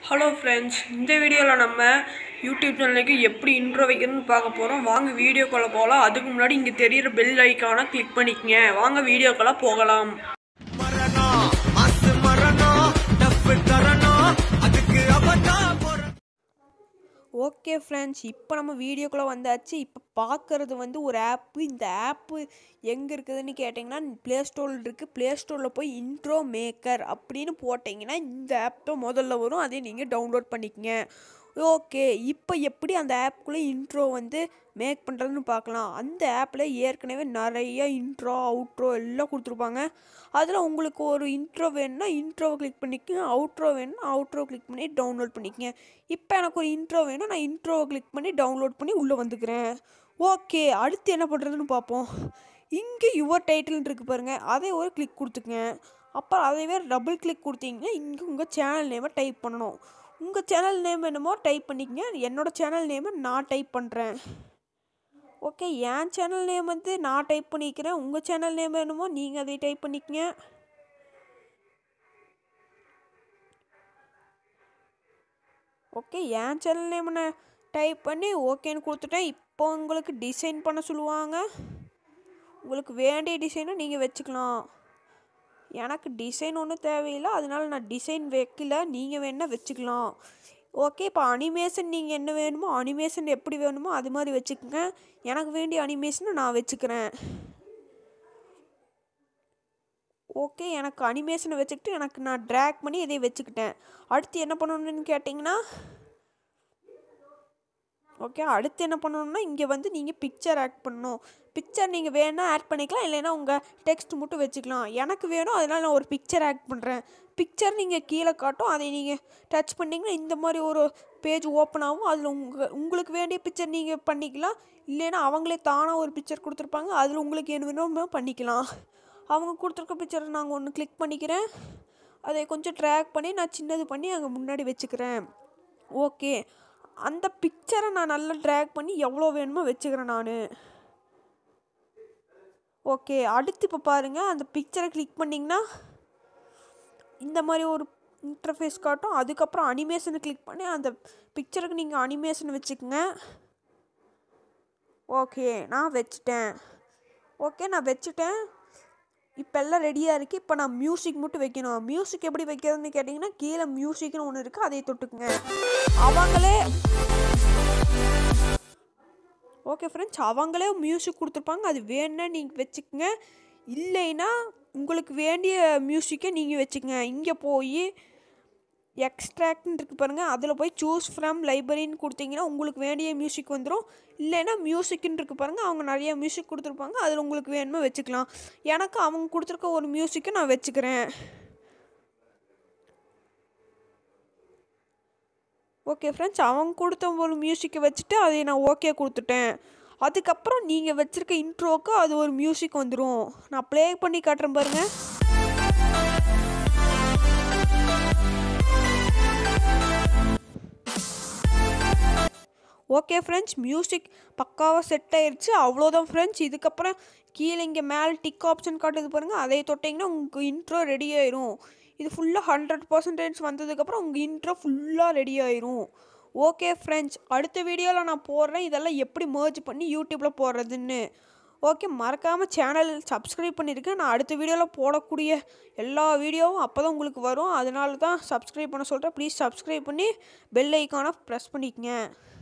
hello friends இந்த வீடியோவில் நம்ம யூடியூப் சேனலுக்கு எப்படி இன்ட்ரோ வைக்கிறதுன்னு பார்க்க போகிறோம் வாங்க வீடியோக்குள்ளே போகலாம் அதுக்கு முன்னாடி இங்கே தெரியிற பெல் ஐக்கானை கிளிக் பண்ணிக்கங்க வாங்க வீடியோக்குள்ளே போகலாம் மரணம் மாசு மரணம் டப்பு தரணும் அதுக்கு அவதான் போற ஓகே ஃப்ரெண்ட்ஸ் இப்போ நம்ம வீடியோக்குள்ளே வந்தாச்சு இப்போ பார்க்குறது வந்து ஒரு ஆப்பு இந்த ஆப்பு எங்கே இருக்குதுன்னு கேட்டிங்கன்னா ப்ளே ஸ்டோரில் இருக்குது ப்ளே ஸ்டோரில் போய் இன்ட்ரோ மேக்கர் அப்படின்னு போட்டிங்கன்னா இந்த ஆப் தான் முதல்ல வரும் அதை நீங்கள் டவுன்லோட் பண்ணிக்கங்க ஓகே இப்போ எப்படி அந்த ஆப்புக்குள்ளே இன்ட்ரோ வந்து மேக் பண்ணுறதுன்னு பார்க்கலாம் அந்த ஆப்பில் ஏற்கனவே நிறைய இன்ட்ரோ அவுட்ரோ எல்லாம் கொடுத்துருப்பாங்க அதில் உங்களுக்கு ஒரு இன்ட்ரோ வேணும்னா இன்ட்ரோவை கிளிக் பண்ணிக்கங்க அவுட்ரோ வேணும்னா அவுட்ரோ கிளிக் பண்ணி டவுன்லோட் பண்ணிக்கங்க இப்போ எனக்கு ஒரு இன்ட்ரோ வேணும் நான் இன்ட்ரோவை கிளிக் பண்ணி டவுன்லோட் பண்ணி உள்ளே வந்துக்கிறேன் ஓகே அடுத்து என்ன பண்ணுறதுன்னு பார்ப்போம் இங்கே யுவர் டைட்டில்னு இருக்குது பாருங்கள் அதை ஒரு கிளிக் கொடுத்துங்க அப்புறம் அதைவே டபுள் கிளிக் கொடுத்தீங்கன்னா இங்கே உங்கள் சேனல் நேமை டைப் பண்ணணும் உங்கள் சேனல் நேம் என்னமோ டைப் பண்ணிக்கங்க என்னோடய சேனல் நேமை நான் டைப் பண்ணுறேன் ஓகே என் சேனல் நேம் வந்து நான் டைப் பண்ணிக்கிறேன் உங்கள் சேனல் நேம் என்னமோ நீங்கள் அதை டைப் பண்ணிக்கங்க ஓகே என் சேனல் நேம் நான் டைப் பண்ணி ஓகேன்னு கொடுத்துட்டேன் இப்போ உங்களுக்கு டிசைன் பண்ண சொல்லுவாங்க உங்களுக்கு வேண்டிய டிசைனை நீங்கள் வச்சுக்கலாம் எனக்கு டிசைன் ஒன்றும் தேவையில்லை அதனால நான் டிசைன் வைக்கல நீங்கள் வேணால் வச்சுக்கலாம் ஓகே இப்போ அனிமேஷன் நீங்கள் என்ன வேணுமோ அனிமேஷன் எப்படி வேணுமோ அது மாதிரி வச்சுக்கோங்க எனக்கு வேண்டிய அனிமேஷனை நான் வச்சுக்கிறேன் ஓகே எனக்கு அனிமேஷனை வச்சுக்கிட்டு எனக்கு நான் ட்ராக் பண்ணி இதை வச்சுக்கிட்டேன் அடுத்து என்ன பண்ணணும்னு கேட்டிங்கன்னா ஓகே அடுத்து என்ன பண்ணணும்னா இங்கே வந்து நீங்கள் பிக்சர் ஆட் பண்ணணும் பிக்சர் நீங்கள் வேணால் ஆட் பண்ணிக்கலாம் இல்லைன்னா உங்கள் டெக்ஸ்ட் மட்டும் வச்சுக்கலாம் எனக்கு வேணும் அதனால் நான் ஒரு பிக்சர் ஆட் பண்ணுறேன் பிக்சர் நீங்கள் கீழே காட்டும் அதை நீங்கள் டச் பண்ணிங்கன்னா இந்த மாதிரி ஒரு பேஜ் ஓப்பன் ஆகும் அதில் உங்கள் உங்களுக்கு வேண்டிய பிக்சர் நீங்கள் பண்ணிக்கலாம் இல்லைன்னா அவங்களே தானாக ஒரு பிக்சர் கொடுத்துருப்பாங்க அதில் உங்களுக்கு என்ன வேணுமோ பண்ணிக்கலாம் அவங்க கொடுத்துருக்க பிக்சரை நாங்கள் ஒன்று கிளிக் பண்ணிக்கிறேன் அதை கொஞ்சம் ட்ராக் பண்ணி நான் சின்னது பண்ணி அங்கே முன்னாடி வச்சுக்கிறேன் ஓகே அந்த பிக்சரை நான் நல்லா ட்ராக் பண்ணி எவ்வளோ வேணுமோ வச்சுக்கிறேன் நான் ஓகே அடுத்து இப்போ பாருங்கள் அந்த பிக்சரை கிளிக் பண்ணிங்கன்னா இந்த மாதிரி ஒரு இன்டர்ஃபேஸ் காட்டும் அதுக்கப்புறம் அனிமேஷனை கிளிக் பண்ணி அந்த பிக்சருக்கு நீங்கள் அனிமேஷன் வச்சுக்கோங்க ஓகே நான் வச்சுட்டேன் ஓகே நான் வச்சுட்டேன் இப்போ எல்லாம் ரெடியாக இருக்குது இப்போ நான் மியூசிக் மட்டும் வைக்கணும் மியூசிக் எப்படி வைக்கிறதுன்னு கேட்டிங்கன்னா கீழே மியூசிக்னு ஒன்று இருக்குது அதை தொட்டுக்குங்க அவங்களே ஓகே ஃப்ரெண்ட்ஸ் அவங்களே மியூசிக் கொடுத்துருப்பாங்க அது வேணுன்னா நீங்கள் வச்சுக்கோங்க இல்லைன்னா உங்களுக்கு வேண்டிய மியூசிக்கை நீங்கள் வச்சுக்கோங்க இங்கே போய் எக்ஸ்ட்ராக்ட்னு இருக்குது பாருங்கள் அதில் போய் சூஸ் ஃப்ரம் லைப்ரரின்னு கொடுத்தீங்கன்னா உங்களுக்கு வேண்டிய மியூசிக் வந்துடும் இல்லைன்னா மியூசிக்னு இருக்குது பாருங்கள் அவங்க நிறைய மியூசிக் கொடுத்துருப்பாங்க அதில் உங்களுக்கு வேணுமோ வச்சுக்கலாம் எனக்கு அவங்க கொடுத்துருக்க ஒரு மியூசிக்கை நான் வச்சுக்கிறேன் ஓகே ஃப்ரெண்ட்ஸ் அவங்க கொடுத்த ஒரு மியூசிக்கை வச்சுட்டு அதை நான் ஓகே கொடுத்துட்டேன் அதுக்கப்புறம் நீங்கள் வச்சுருக்க இன்ட்ரோக்கு அது ஒரு மியூசிக் வந்துடும் நான் ப்ளே பண்ணி காட்டுறேன் பாருங்கள் ஓகே ஃப்ரெண்ட்ஸ் மியூசிக் பக்காவாக செட் ஆயிடுச்சு அவ்வளோதான் ஃப்ரெண்ட்ஸ் இதுக்கப்புறம் கீழே இங்கே மேலே டிக் ஆப்ஷன் காட்டுது பாருங்கள் அதை தொட்டிங்கன்னா உங்கள் இன்ட்ரோ ரெடி ஆயிரும் இது ஃபுல்லாக ஹண்ட்ரட் பர்சன்டேஜ் வந்ததுக்கப்புறம் உங்கள் இன்ட்ரோ ஃபுல்லாக ரெடி ஆயிரும் ஓகே ஃப்ரெண்ட்ஸ் அடுத்த வீடியோவில் நான் போடுறேன் இதெல்லாம் எப்படி merge பண்ணி யூடியூப்பில் போடுறதுன்னு ஓகே மறக்காமல் சேனல் சப்ஸ்கிரைப் பண்ணியிருக்கேன் நான் அடுத்த வீடியோவில் போடக்கூடிய எல்லா வீடியோவும் அப்போ தான் உங்களுக்கு வரும் அதனால தான் சப்ஸ்கிரைப் பண்ண சொல்கிறேன் ப்ளீஸ் சப்ஸ்கிரைப் பண்ணி பெல் ஐக்கானை ப்ரெஸ் பண்ணிக்கங்க